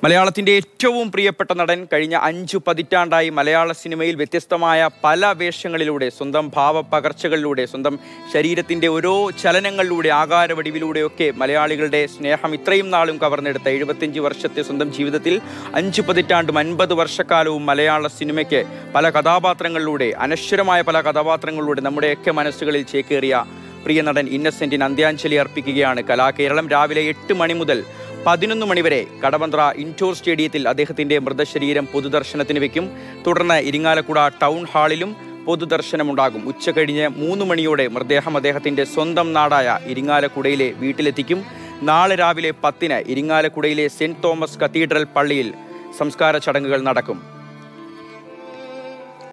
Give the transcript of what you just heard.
മലയാളത്തിന്റെ ഏറ്റവും പ്രിയപ്പെട്ട നടൻ കഴിഞ്ഞ അഞ്ചു പതിറ്റാണ്ടായി മലയാള സിനിമയിൽ വ്യത്യസ്തമായ പല വേഷങ്ങളിലൂടെ സ്വന്തം ഭാവപകർച്ചകളിലൂടെ സ്വന്തം ശരീരത്തിന്റെ ഓരോ ചലനങ്ങളിലൂടെ ആകാരവടിവിലൂടെയൊക്കെ മലയാളികളുടെ സ്നേഹം ഇത്രയും നാളും കവർന്നെടുത്ത എഴുപത്തിയഞ്ച് വർഷത്തെ സ്വന്തം ജീവിതത്തിൽ അഞ്ചു പതിറ്റാണ്ടും അൻപത് വർഷക്കാലവും മലയാള സിനിമയ്ക്ക് പല കഥാപാത്രങ്ങളിലൂടെ അനശ്വരമായ പല കഥാപാത്രങ്ങളിലൂടെ നമ്മുടെയൊക്കെ മനസ്സുകളിൽ ചേക്കേറിയ പ്രിയ നടൻ ഇന്നസെന്റിന് അന്ത്യാഞ്ജലി അർപ്പിക്കുകയാണ് കലാകേരളം രാവിലെ എട്ട് മണി മുതൽ പതിനൊന്ന് മണിവരെ കടവന്ത്ര ഇൻഡോർ സ്റ്റേഡിയത്തിൽ അദ്ദേഹത്തിന്റെ മൃതശരീരം പൊതുദർശനത്തിന് വെക്കും തുടർന്ന് ഇരിങ്ങാലക്കുട ടൗൺ ഹാളിലും പൊതുദർശനമുണ്ടാകും ഉച്ച കഴിഞ്ഞ് മൂന്ന് മണിയോടെ മൃതദേഹം അദ്ദേഹത്തിന്റെ സ്വന്തം നാടായ ഇരിങ്ങാലക്കുടയിലെ വീട്ടിലെത്തിക്കും നാളെ രാവിലെ പത്തിന് ഇരിങ്ങാലക്കുടയിലെ സെന്റ് തോമസ് കത്തീഡ്രൽ പള്ളിയിൽ സംസ്കാര ചടങ്ങുകൾ നടക്കും